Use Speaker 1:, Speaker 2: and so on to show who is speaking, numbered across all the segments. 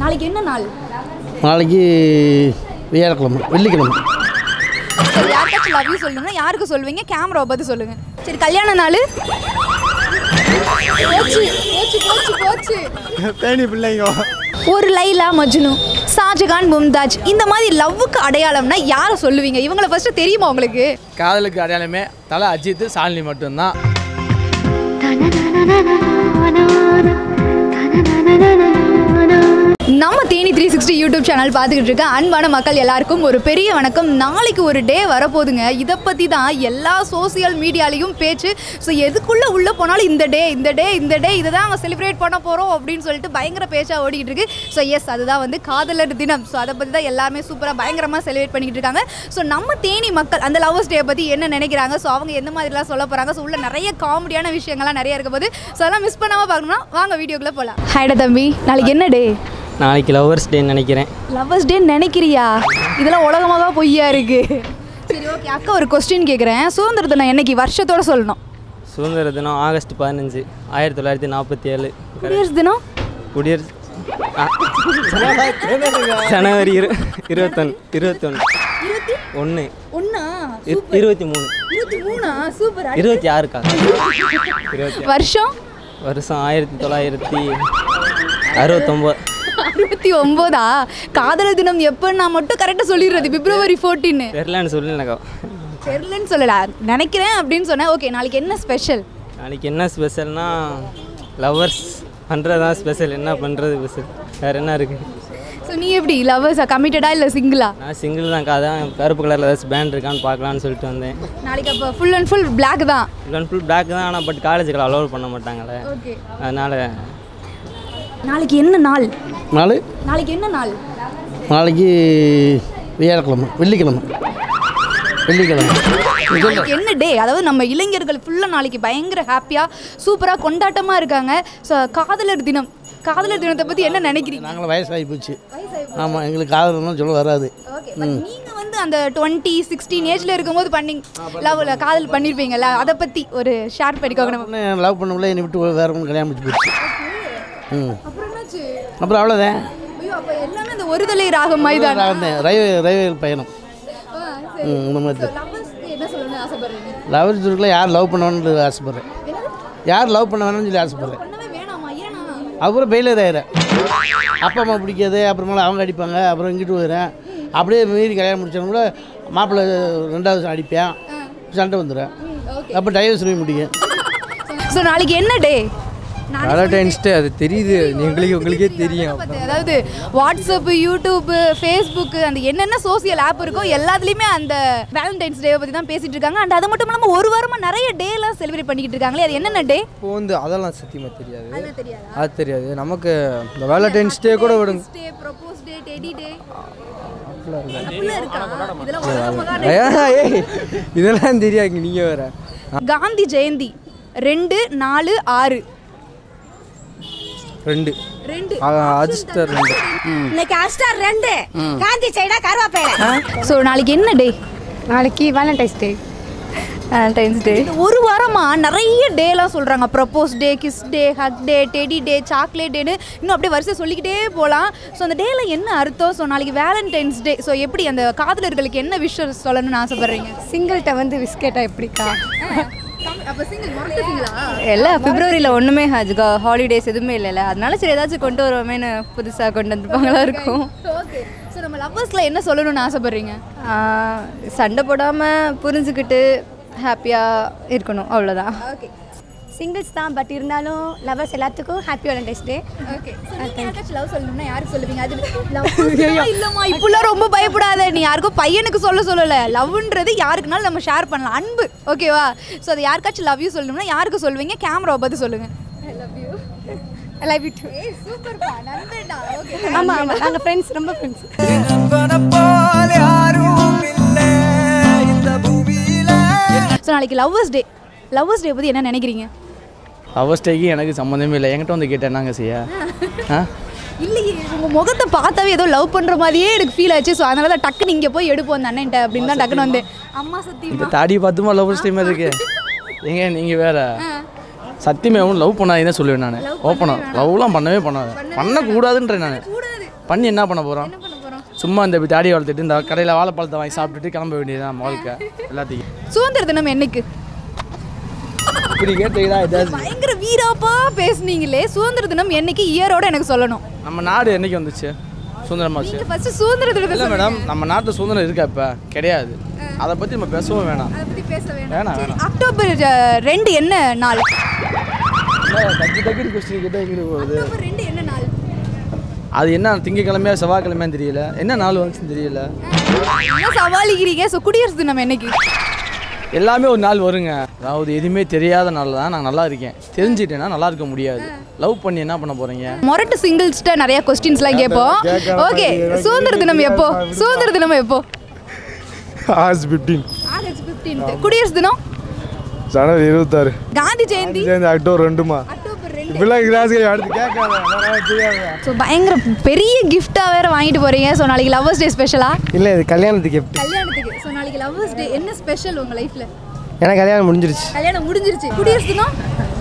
Speaker 1: நாளைக்கு என்ன நாள்
Speaker 2: நாளைக்கு வியாழக்கிழமை வெள்ளிக்கிழமை
Speaker 1: சரி, யாருக்காச்சும் லவ் யூ சொல்லணும்னா யாருக்கு சொல்லுவீங்க கேமரா பார்த்து சொல்லுங்க சரி கல்யாண நாள் போச்சு போச்சு போச்சு போச்சு
Speaker 3: பேணி பிள்ளைங்க
Speaker 1: ஒரு லைலா மஜ்னு ஷாஜகான் மும்தாஜ் இந்த மாதிரி லவ்வுக்கு அடையாளம்னா யாரை சொல்லுவீங்க இவங்கள ஃபர்ஸ்ட் தெரியுமா உங்களுக்கு
Speaker 4: காதலுக்கு அடையாளமே தலை அஜித் சாலினி மட்டும்தான்
Speaker 1: நம்ம Theni three sixty YouTube channel பார்த்துக்கிட்டு இருக்க அன்பான மக்கள் எல்லாருக்கும் ஒரு பெரிய வணக்கம் நாளைக்கு ஒரு டே வரப்போகுதுங்க இதை பற்றி தான் எல்லா சோசியல் மீடியாலையும் பேச்சு ஸோ எதுக்குள்ளே உள்ளே போனாலும் இந்த டே இந்த டே இந்த டே இதை தான் நாங்கள் செலிப்ரேட் பண்ண போகிறோம் அப்படின்னு சொல்லிட்டு பயங்கர பேச்சாக ஓடிக்கிட்டு இருக்கு ஸோ எஸ் அதுதான் வந்து காதலர் தினம் ஸோ அதை பற்றி தான் எல்லாருமே சூப்பராக பயங்கரமாக செலிப்ரேட் பண்ணிக்கிட்டு இருக்காங்க ஸோ நம்ம தேனி மக்கள் அந்த லவர்ஸ் டே பற்றி என்ன நினைக்கிறாங்க ஸோ அவங்க எந்த மாதிரிலாம் சொல்ல போகிறாங்க ஸோ உள்ள நிறைய காமெடியான விஷயங்கள்லாம் நிறைய இருக்க போது ஸோ அதெல்லாம் மிஸ் பண்ணாமல் பார்க்கணும்னா வாங்க வீடியோக்குள்ளே போகலாம் ஹைட தம்பி நாளைக்கு என்ன டே
Speaker 5: நாளைக்கு லவ்வர்ஸ் டேன்னு நினைக்கிறேன்
Speaker 1: லவ்வர்ஸ் டே நினைக்கிறியா இதெல்லாம் உலகமாக பொய்யா இருக்கு சரி ஓகே அக்கா ஒரு கொஸ்டின் கேட்குறேன் சுதந்திர தினம் என்னைக்கு வருஷத்தோட சொல்லணும்
Speaker 5: சுதந்திர தினம் ஆகஸ்ட் பதினஞ்சு ஆயிரத்தி தொள்ளாயிரத்தி நாற்பத்தி ஏழு
Speaker 1: குடியரசு தினம்
Speaker 5: குடியரசு ஆ. ஜனவரி இரு இருபத்தொன்று இருபத்தொன்று ஒன்று
Speaker 1: ஒன்னா
Speaker 5: இருபத்தி மூணு
Speaker 1: இருபத்தி மூணா சூப்பர்
Speaker 5: இருபத்தி ஆறுக்கா இருபத்தி
Speaker 1: வருஷம்
Speaker 5: வருஷம் ஆயிரத்தி தொள்ளாயிரத்தி அறுபத்தொம்போது
Speaker 1: அறுபத்தி ஒம்போதா காதலர் தினம் எப்போன்னா மட்டும் கரெக்டாக சொல்லிடுறது பிப்ரவரி ஃபோர்டீன்னு
Speaker 5: தெரிலன்னு சொல்லி எனக்கு
Speaker 1: தெரியலன்னு சொல்லல நினைக்கிறேன் அப்படின்னு சொன்னேன் ஓகே நாளைக்கு என்ன ஸ்பெஷல்
Speaker 5: நாளைக்கு என்ன ஸ்பெஷல்னா லவ்வர்ஸ் பண்ணுறது தான் ஸ்பெஷல் என்ன பண்ணுறது ஸ்பெஷல் வேறு என்ன இருக்குது
Speaker 1: ஸோ நீ எப்படி லவ்வர்ஸா கமிட்டடா இல்லை சிங்கிளா
Speaker 5: நான் சிங்கிள் தான் அதான் கருப்பு கலரில் ஏதாச்சும் பேண்ட் இருக்கான்னு பார்க்கலான்னு சொல்லிட்டு வந்தேன்
Speaker 1: நாளைக்கு அப்போ ஃபுல் அண்ட் ஃபுல் பிளாக் தான்
Speaker 5: ஃபுல் அண்ட் ஃபுல் பேக் தான் ஆனால் பட் காலேஜுக்கு அலோவ் பண்ண மாட்டாங்களே
Speaker 1: ஓகே
Speaker 5: அதனால்
Speaker 1: நாளைக்கு என்ன நாள்
Speaker 2: நாள்
Speaker 1: நாளைக்கு என்ன நாள்
Speaker 2: நாளைக்கு வியாழக்கிழமை வெள்ளிக்கிழமை வெள்ளிக்கிழமை
Speaker 1: நாளைக்கு என்ன டே அதாவது நம்ம இளைஞர்கள் ஃபுல்லாக நாளைக்கு பயங்கர ஹாப்பியாக சூப்பராக கொண்டாட்டமாக இருக்காங்க ஸோ காதலர் தினம் காதலர் தினத்தை பற்றி என்ன நினைக்கிறீங்க
Speaker 2: நாங்களும் வயசாகி போச்சு ஆமாம் எங்களுக்கு காதலாம் சொல்ல வராது
Speaker 1: ஓகே நீங்கள் வந்து அந்த டுவெண்ட்டி சிக்ஸ்டீன் ஏஜில் இருக்கும்போது பண்ணீங்க லவ்ல காதல் பண்ணியிருப்பீங்கல்ல அதை பற்றி ஒரு ஷேர் பண்ணிக்கோங்க நம்ம
Speaker 2: உடனே லவ் பண்ணக்குள்ள என்னை விட்டு வேற ஒன்று கல்யாணம் முடிச்சு போச்சு ம்
Speaker 1: அப்புறம் என்னாச்சு
Speaker 2: அப்புறம் அவ்வளோதான்
Speaker 1: ஐயோ அப்போ எல்லாமே அந்த ஒருதலை ராகம் மாதிரி தான்
Speaker 2: நான் வந்தேன் ரயில்வே ரயில்வே பயணம் ம் இந்த மாதிரி தான்
Speaker 1: லவ்வர்ஸ்க்கு என்ன சொல்லணும்னு ஆசைப்படுறீங்க
Speaker 2: லவ் சுருக்கில் யார் லவ் பண்ணணும்னு ஆசைப்பட்றேன் யார் லவ் பண்ண வேணும்னு சொல்லி ஆசைப்பட்றேன்
Speaker 1: பண்ணவே வேணாமா ஏன்னா
Speaker 2: அப்புறம் ஃபெயிலியர் ஆயிடுறேன் அப்பா அம்மா பிடிக்காது அப்புறமேல அவங்க அடிப்பாங்க அப்புறம் இங்கிட்டு போயிடுறேன் அப்படியே மீறி கல்யாணம் முடிச்சவங்க கூட மாப்பிள்ளை ரெண்டாவது வருஷம் அடிப்பேன் சண்டை வந்துடும் அப்போ டைவர்ஸ் போய் முடியும்
Speaker 1: ஸோ நாளைக்கு என்ன டே
Speaker 4: வேலண்டைன்ஸ் டே அது தெரியுது உங்களுக்கு உங்களுக்கே தெரியும்
Speaker 1: அதாவது வாட்ஸ்அப்பு யூடியூப்பு ஃபேஸ்புக்கு அந்த என்னென்ன சோசியல் ஆப் இருக்கோ எல்லாத்துலேயுமே அந்த வேலண்டைன்ஸ் டே பற்றி தான் பேசிட்டு இருக்காங்க அண்ட் அது மட்டும் இல்லாமல் ஒரு வாரமாக நிறைய டேலாம் செலிப்ரேட் பண்ணிக்கிட்டு இருக்காங்களே அது என்னென்ன டே
Speaker 4: இப்போ வந்து அதெல்லாம் சத்தியமாக தெரியாது
Speaker 1: அதெல்லாம் தெரியாது
Speaker 4: அது தெரியாது நமக்கு இந்த வேலண்டைன்ஸ் டே கூட விடுங்க
Speaker 1: டே ப்ரப்போஸ் டே டெடி டே அப்படிலாம் இருக்கா இதெல்லாம் உலகமாக
Speaker 4: ஏய், ஏய், இதெல்லாம் தெரியாது நீங்கள் வேற
Speaker 1: காந்தி ஜெயந்தி ரெண்டு நாலு ஆறு
Speaker 4: ரெண்டு
Speaker 1: ரெண்டு
Speaker 4: அஜித் ரெண்டு
Speaker 6: இன்னைக்கு அஸ்டார் ரெண்டு காந்தி சைடா கருவாப்பேடை
Speaker 1: ஸோ நாளைக்கு என்ன டே
Speaker 7: நாளைக்கு வேலண்டைன்ஸ் டே வேலண்டைன்ஸ் டே
Speaker 1: ஒரு வாரமா நிறைய டேலாம் சொல்றாங்க propose day kiss day hug day teddy day chocolate டேன்னு இன்னும் அப்படியே வரிசை சொல்லிக்கிட்டே போகலாம் ஸோ அந்த டேல என்ன அர்த்தம் ஸோ நாளைக்கு வேலண்டைன்ஸ் டே ஸோ எப்படி அந்த காதலர்களுக்கு என்ன விஷயம் சொல்லணும்னு ஆசைப்படுறீங்க
Speaker 7: சிங்கிள்கிட்ட வந்து பிஸ்கெட்டா எப்படிக்கா
Speaker 1: அப்போ சிங்கிள் மறந்துட்டீங்களா
Speaker 7: எல்லாம் பிப்ரவரியில் ஒன்றுமே ஹஜ்கா ஹாலிடேஸ் எதுவுமே இல்லைல்ல அதனால சரி ஏதாச்சும் கொண்டு வருவோமேனு புதுசாக கொண்டு வந்துருப்பாங்களா இருக்கும்
Speaker 1: ஓகே ஸோ நம்ம லவ்வர்ஸில் என்ன சொல்லணும்னு ஆசைப்படுறீங்க
Speaker 7: ஆஹ் சண்டை போடாமல் புரிஞ்சுக்கிட்டு ஹாப்பியாக இருக்கணும் அவ்வளோதான்
Speaker 1: ஓகே
Speaker 6: சிங்கிள்ஸ் தான் பட் இருந்தாலும் லவர்ஸ் எல்லாத்துக்கும் ஹாப்பி வேலண்டைன்ஸ் டே
Speaker 1: ஓகே யாருக்காச்சும் லவ் சொல்லணும்னா யாருக்கு சொல்லுவீங்க அது லவ் இல்லம்மா இப்படிலாம் ரொம்ப பயப்படாத நீ யாருக்கும் பையனுக்கு சொல்ல சொல்லல லவ்ன்றது யாருக்குனாலும் நம்ம ஷேர் பண்ணலாம் அன்பு ஓகேவா ஸோ அது யாருக்காச்சும் லவ் யூ சொல்லணும்னா யாருக்கு சொல்லுவீங்க கேமரா பார்த்து சொல்லுங்க
Speaker 7: ஐ லவ் யூ டூ
Speaker 1: சூப்பர்ப்பா நண்பேடா ஓகே
Speaker 7: ஆமாம் ஆமாம் நாங்கள் ஃப்ரெண்ட்ஸ் ரொம்ப ஃப்ரெண்ட்ஸ்
Speaker 1: ஸோ நாளைக்கு லவ்வர்ஸ் டே லவ்வர்ஸ் டே பற்றி என்ன நினைக்கிறீங்க
Speaker 4: லவர்ஸ் டேக்கு எனக்கு சம்மந்தமே இல்லை என்கிட்ட வந்து கேட்டேன் என்னங்க செய்ய ஆ
Speaker 1: இல்லையே உங்கள் முகத்தை பார்த்தாவே ஏதோ லவ் பண்ணுற மாதிரியே எனக்கு ஃபீல் ஆச்சு ஸோ அதனால தான் டக்குன்னு இங்கே போய் எடுப்போம் அந்த அண்ணன்ட்ட அப்படின்னு தான் டக்குன்னு வந்தேன் அம்மா
Speaker 4: இந்த
Speaker 1: சத்தியமா
Speaker 4: தாடி பார்த்துமா லவர்ஸ் டைம் இருக்கு ஏங்க நீங்கள் வேற சத்தியமே ஒன்றும் லவ் பண்ணாதீங்க சொல்லுவேன் நான் ஓப்பனாக லவ்லாம் பண்ணவே பண்ணாத பண்ணக்கூடாதுன்றேன் நான் பண்ணி என்ன பண்ண போகிறோம்
Speaker 1: என்ன பண்ண போறோம்
Speaker 4: சும்மா இந்த இப்படி தாடி வளர்த்துட்டு இந்த கடையில் வாழைப்பழத்தை வாங்கி சாப்பிட்டுட்டு கிளம்ப வேண்டியதுதான் வாழ்க்கை எல்லாத்தையும்
Speaker 1: சுதந்திர தினம் என்னைக்கு
Speaker 4: இப்படி கேட்டீங்களா ஏதாவது
Speaker 1: பயங்கர வீராப்பா பேசுனீங்களே சுதந்திர தினம் என்னைக்கு இயரோட எனக்கு சொல்லணும்
Speaker 4: நம்ம நாடு என்னைக்கு வந்துச்சு சுதந்திரமாச்சு
Speaker 1: நீங்க ஃபர்ஸ்ட் சுதந்திர தினத்தை
Speaker 4: இல்லை மேடம் நம்ம நாட்டு சுதந்திரம் இருக்கா இப்போ கிடையாது அதை பற்றி நம்ம பேசவும் வேணாம்
Speaker 1: அதை பத்தி பேச வேணாம்
Speaker 4: வேணாம்,
Speaker 1: சரி அக்டோபர் அஹ், ரெண்டு என்ன நாள்
Speaker 4: டக்கு டக்குனு கொஸ்டின் கிட்ட எங்கிட்டு போகுது
Speaker 1: அக்டோபர் ரெண்டு என்ன நாள்
Speaker 4: அது என்ன திங்கக்கிழமையா செவ்வாய்க்கிழமையான்னு தெரியல என்ன நாள் வந்துச்சுன்னு தெரியல
Speaker 1: என்ன சவாலிக்கிறீங்க ஸோ குடியரசு தினம் என்னைக்கு
Speaker 4: எல்லாமே ஒரு நாள் வருங்க அதாவது எதுவுமே தெரியாத நாள் தான் நான் நல்லா இருக்கேன் தெரிஞ்சுட்டேன்னா நல்லா இருக்க முடியாது லவ் பண்ணி என்ன பண்ண போகிறீங்க
Speaker 1: மொரட்டு சிங்கிள்ஸ்ட்ட நிறைய கொஸ்டின்ஸ்லாம் கேட்போம் ஓகே சுதந்திர தினம் எப்போ சுதந்திர தினம் எப்போ
Speaker 3: ஆகஸ்ட் ஃபிஃப்டீன்
Speaker 1: ஆகஸ்ட் ஃபிஃப்டீன்த் குடியரசு தினம்
Speaker 3: ஜனவரி இருபத்தாறு
Speaker 1: காந்தி ஜெயந்தி
Speaker 3: சேர்ந்து அக்டோபர் ரெண்டுமா
Speaker 1: அக்டோபர் ரெண்டு
Speaker 3: இப்படிலாம் கிளாஸ் அடுத்து கேட்காத அதெல்லாம் தெரியாத
Speaker 1: ஸோ பயங்கர பெரிய கிஃப்டாக வேற வாங்கிட்டு போறீங்க ஸோ நாளைக்கு லவ்வர்ஸ் டே ஸ்பெஷலா
Speaker 3: இல்லை இது கல்யாணத்துக்கு எப்படி
Speaker 1: கல்யாணத்துக்கு ஸோ நாளைக்கு லவ்வர்ஸ் டே என்ன ஸ்பெஷல் உங்க லைஃப்ல
Speaker 3: எனக்கு கல்யாணம் முடிஞ்சிருச்சு
Speaker 1: கல்யாணம் முடிஞ்சிருச்சு குடியரசு தினம்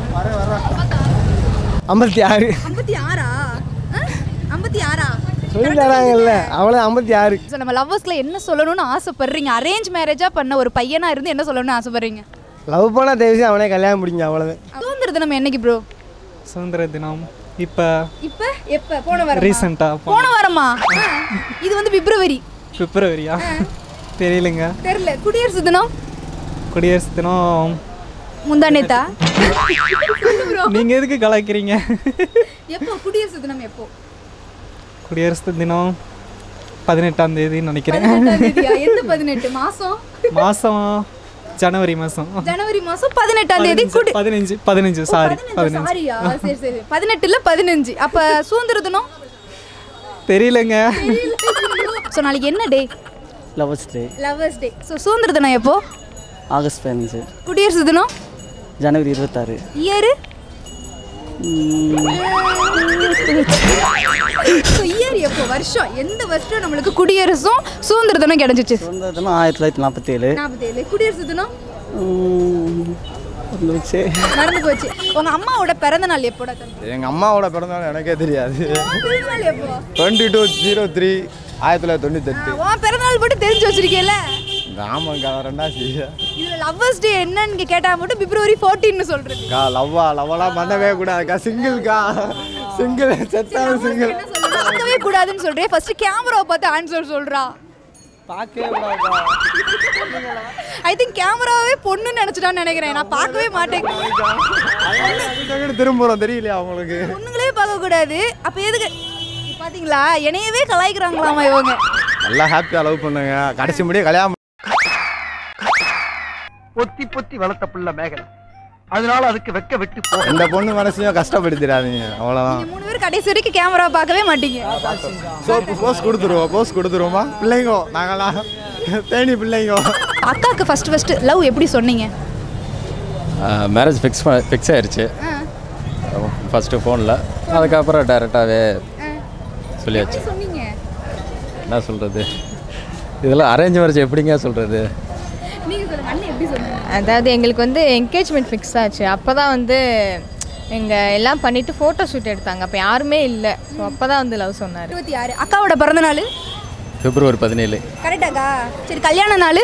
Speaker 3: ஐம்பத்தி ஆறு
Speaker 1: ஐம்பத்தி ஆறா ஐம்பத்தி ஆறா
Speaker 3: சொல்லி தராங்கல்ல அவ்வளோ ஐம்பத்தி ஆறு
Speaker 1: ஸோ நம்ம லவ்வர்ஸ்ல என்ன சொல்லணும்னு ஆசைப்படுறீங்க அரேஞ்ச் மேரேஜா பண்ண ஒரு பையனா இருந்து என்ன சொல்லணும்னு ஆசைப்படுறீங்க
Speaker 3: லவ் பண்ணால் தயவுசெய்து அவனே கல்யாணம் முடிங்க அவ்வளோதான்
Speaker 1: சுதந்திர தினம் என்னைக்கு ப்ரோ
Speaker 8: சுதந்திர தினம் இப்போ
Speaker 1: இப்போ எப்போ போன வாரம்
Speaker 8: ரீசெண்டாக
Speaker 1: போன வாரமா ஆ, இது வந்து பிப்ரவரி
Speaker 8: பிப்ரவரியா தெரியலங்க
Speaker 1: தெரியல குடியரசு தினம்
Speaker 8: குடியரசு தினம்
Speaker 1: முந்தானேத்தா
Speaker 8: நீங்கள் எதுக்கு கலாய்க்கிறீங்க
Speaker 1: எப்போ குடியரசு தினம் எப்போ
Speaker 8: குடியரசு தினம் பதினெட்டாம் தேதின்னு நினைக்கிறேன்
Speaker 1: பதினெட்டாம் தேதியா எந்த பதினெட்டு மாசம்
Speaker 8: மாதம் ஜனவரி மாதம்
Speaker 1: ஜனவரி மாசம் பதினெட்டாம் தேதி குடி
Speaker 8: பதினஞ்சு பதினஞ்சு சாரி பதினஞ்சு
Speaker 1: சாரியா சரி சரி பதினெட்டுல பதினஞ்சு அப்ப சுதந்திர தினம்
Speaker 8: தெரியலங்க
Speaker 1: ஸோ நாளைக்கு என்ன day
Speaker 9: lovers day
Speaker 1: lovers day so சுதந்திர தினம் எப்போ
Speaker 9: ஆகஸ்ட் பதினஞ்சு
Speaker 1: குடியரசு தினம்
Speaker 9: ஜனவரி இருபத்தாறு
Speaker 1: இயரு ஸோ இயர் எப்போ வருஷம் எந்த வருஷம் நம்மளுக்கு குடியரசும் சுதந்திர தினம் கிடைச்சிச்சு
Speaker 9: சுதந்திர தினம் ஆயிரத்தி தொள்ளாயிரத்தி நாற்பத்தேழு
Speaker 1: நாற்பத்தேழு குடியரசு தினம்
Speaker 9: வந்துருச்சு
Speaker 1: மறந்து போச்சு உங்க அம்மாவோட பிறந்த நாள் எப்போடா தம்பி
Speaker 3: எங்கள் அம்மாவோட பிறந்தநாள் எனக்கே தெரியாது
Speaker 1: பிறந்த நாள் எப்போ
Speaker 3: டுவெண்ட்டி டூ ஜீரோ த்ரீ ஆயிரத்தி தொள்ளாயிரத்தி தொண்ணூத்தெட்டு
Speaker 1: உன் பிறந்த நாள் மட்டும் தெரிஞ்சு வச்சிருக்கேல
Speaker 3: ஆமாங்கா ரெண்டாச்சு
Speaker 1: இதுல லவ்வர்ஸ் டே என்னன்னு கேட்டா மட்டும் பிப்ரவரி 14 சொல்றது
Speaker 3: கா லவ்வா லவ்வெல்லாம் பண்ணவே கூடாதுக்கா சிங்கிள்க்கா சிங்கிள் செத்தான சிங்கிள்
Speaker 1: என்ன சொல்லணும் பார்க்கவே கூடாதுன்னு சொல்றேன் ஃபர்ஸ்ட் கேமராவை பார்த்து ஆன்சர் சொல்றா
Speaker 3: பார்க்கவே கூடாதுக்கா
Speaker 1: ஐ திங்க் கேமராவே பொண்ணுன்னு நினைச்சிட்டான்னு நினைக்கிறேன் நான் பார்க்கவே மாட்டேன்
Speaker 3: திரும்புறோம் தெரியலையா அவங்களுக்கு
Speaker 1: பொண்ணுங்களே பார்க்க கூடாது அப்ப எதுக்கு பாத்தீங்களா என்னையவே கலாய்க்கிறாங்களாமா இவங்க
Speaker 3: நல்லா ஹாப்பியாக லவ் பண்ணுங்க கடைசி முடிய கல்யாணம்
Speaker 10: பொத்தி பொத்தி வளர்த்த புள்ள மேகலை அதனால அதுக்கு வெக்க வெட்டு போ
Speaker 3: எந்த பொண்ணு மனசையும் கஷ்டப்படுத்திடாதீங்க அவ்வளோதான்
Speaker 1: நீங்க மூணு பேர் கடைசி வரைக்கும் கேமரா பார்க்கவே மாட்டீங்க
Speaker 3: சோப்பு போஸ் கொடுத்துருவோம் போஸ் கொடுத்துருவோமா பிள்ளைங்கோ நாங்களாம் தேனி பிள்ளைங்கோ
Speaker 1: அக்காவுக்கு ஃபர்ஸ்ட் ஃபர்ஸ்ட் லவ் எப்படி சொன்னீங்க
Speaker 11: மேரேஜ் ஃபிக்ஸ் ஃபிக்ஸ் ஆயிடுச்சு ஃபஸ்ட்டு ஃபோனில் அதுக்கப்புறம் டேரெக்டாகவே சொல்லியாச்சு
Speaker 1: சொன்னீங்க
Speaker 11: என்ன சொல்கிறது இதெல்லாம் அரேஞ்ச் மேரேஜ் எப்படிங்க சொல்கிறது
Speaker 1: நீங்க சொல்லுங்க அண்ணன் எப்படி சொன்னீங்க
Speaker 7: அதாவது எங்களுக்கு வந்து என்கேஜ்மெண்ட் ஃபிக்ஸ் ஆச்சு அப்போ தான் வந்து எங்கள் எல்லாம் பண்ணிவிட்டு ஃபோட்டோ ஷூட் எடுத்தாங்க அப்போ யாருமே இல்லை ஸோ அப்போ தான் வந்து லவ் சொன்னார்
Speaker 1: இருபத்தி ஆறு அக்காவோட பிறந்த நாள்
Speaker 11: பிப்ரவரி பதினேழு
Speaker 1: கரெக்டாக்கா சரி கல்யாண நாள்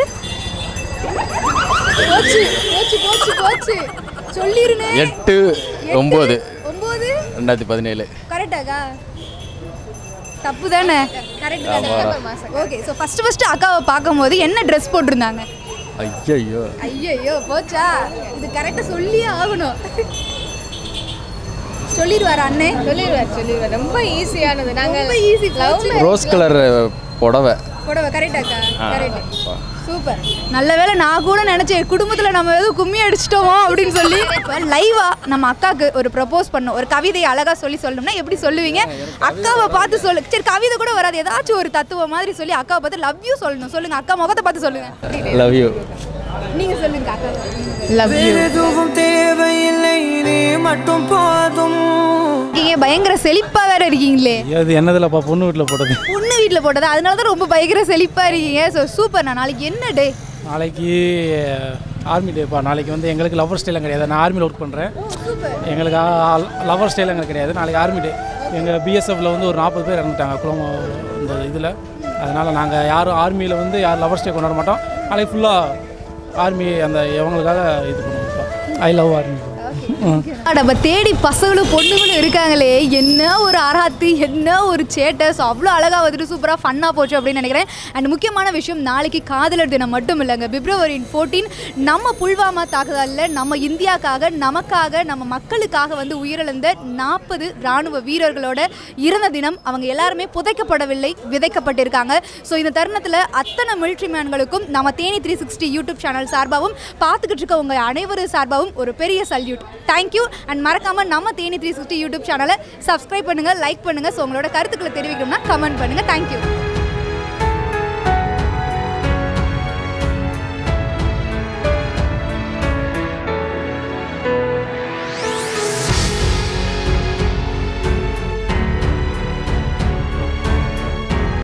Speaker 1: போச்சு போச்சு போச்சு போச்சு சொல்லிருனே
Speaker 11: எட்டு ஒம்பது
Speaker 1: ஒன்பது
Speaker 11: ரெண்டாயிரத்தி பதினேழு
Speaker 1: கரெக்டாக்கா தப்பு தானே கரெக்ட் தானே ஓகே ஸோ ஃபர்ஸ்ட் ஃபர்ஸ்ட் அக்காவை பார்க்கும்போது என்ன ட்ரெஸ் போட்டிருந்தாங்க
Speaker 11: ஐயோ
Speaker 1: ஐயோ போச்சா இது கரெக்டாக சொல்லியே ஆகணும் சொல்லிடுவார் அண்ணே
Speaker 7: சொல்லிடுவார் சொல்லிடுவார் ரொம்ப ஈஸியானது நாங்கள்
Speaker 1: ரொம்ப ஈஸி லவ்
Speaker 11: ரோஸ் கலர் புடவை
Speaker 1: புடவை கரெக்டாக்கா
Speaker 11: ஆ.
Speaker 1: கரெக்ட் சூப்பர் நல்ல வேளை நான் கூட நினைச்சேன் குடும்பத்துல நம்ம எதுவும் கும்மி அடிச்சிட்டோமோ அப்படின்னு சொல்லி லைவா நம்ம அக்காவுக்கு ஒரு ப்ரப்போஸ் பண்ணோம் ஒரு கவிதையை அழகா சொல்லி சொல்லணும்னா எப்படி சொல்லுவீங்க அக்காவை பார்த்து சொல்லு சரி கவிதை கூட வராது ஏதாச்சும் ஒரு தத்துவம் மாதிரி சொல்லி அக்காவை பார்த்து லவ் யூ சொல்லணும் சொல்லுங்க அக்கா முகத்தை பார்த்து சொல்லுங்க
Speaker 11: லவ் யூ
Speaker 1: நீங்க சொல்லுங்க அக்கா
Speaker 7: லவ் யூ
Speaker 12: எதுவும் தேவையில்லை நீ மட்டும் போதும்
Speaker 1: நீங்க பயங்கர செழிப்பா வேற இருக்கீங்களே
Speaker 13: அது என்னதுலப்பா பொண்ணு வீட்டில் போட்டது
Speaker 1: பொண்ணு வீட்டில் போட்டதா அதனால தான் ரொம்ப பயங்கர செழிப்பா இருக்கீங்க ஸோ சூப்பர் நான் நாளைக்கு என்ன டே
Speaker 13: நாளைக்கு ஆர்மி டேப்பா நாளைக்கு வந்து எங்களுக்கு லவர் ஸ்டைலாம் கிடையாது நான் ஆர்மியில் ஒர்க் பண்ணுறேன் எங்களுக்கு லவர் ஸ்டைல் எங்களுக்கு கிடையாது நாளைக்கு ஆர்மி டே எங்கள் பிஎஸ்எஃப்ல வந்து ஒரு நாற்பது பேர் இறந்துட்டாங்க குளம் இந்த இதில் அதனால் நாங்கள் யாரும் ஆர்மியில் வந்து யார் லவர்ஸ் டே கொண்டாட மாட்டோம் நாளைக்கு ஃபுல்லாக ஆர்மி அந்த இவங்களுக்காக இது பண்ணுவோம் ஐ லவ் ஆர்மி
Speaker 1: நம்ம தேடி பசங்களும் பொண்ணுங்களும் இருக்காங்களே என்ன ஒரு அராத்து என்ன ஒரு சேட்டை ஸோ அவ்வளோ அழகாக வந்துட்டு சூப்பராக ஃபன்னாக போச்சு அப்படின்னு நினைக்கிறேன் அண்ட் முக்கியமான விஷயம் நாளைக்கு காதலர் தினம் மட்டும் இல்லைங்க பிப்ரவரி ஃபோர்டீன் நம்ம புல்வாமா தாக்குதலில் நம்ம இந்தியாக்காக நமக்காக நம்ம மக்களுக்காக வந்து உயிரிழந்த நாற்பது ராணுவ வீரர்களோட இறந்த தினம் அவங்க எல்லாருமே புதைக்கப்படவில்லை விதைக்கப்பட்டிருக்காங்க ஸோ இந்த தருணத்தில் அத்தனை மிலிட்ரி மேன்களுக்கும் நம்ம Theni three sixty YouTube channel சார்பாகவும் பார்த்துக்கிட்டு இருக்க உங்கள் அனைவரும் சார்பாகவும் ஒரு பெரிய சல்யூட் தேங்க்யூ அண்ட் மறக்காமல் நம்ம தேனி த்ரீ சிக்ஸ்டி யூடியூப் சேனலை சப்ஸ்கிரைப் பண்ணுங்கள் லைக் பண்ணுங்கள் ஸோ உங்களோட கருத்துக்களை தெரிவிக்கணும்னா கமெண்ட் பண்ணுங்கள் தேங்க்யூ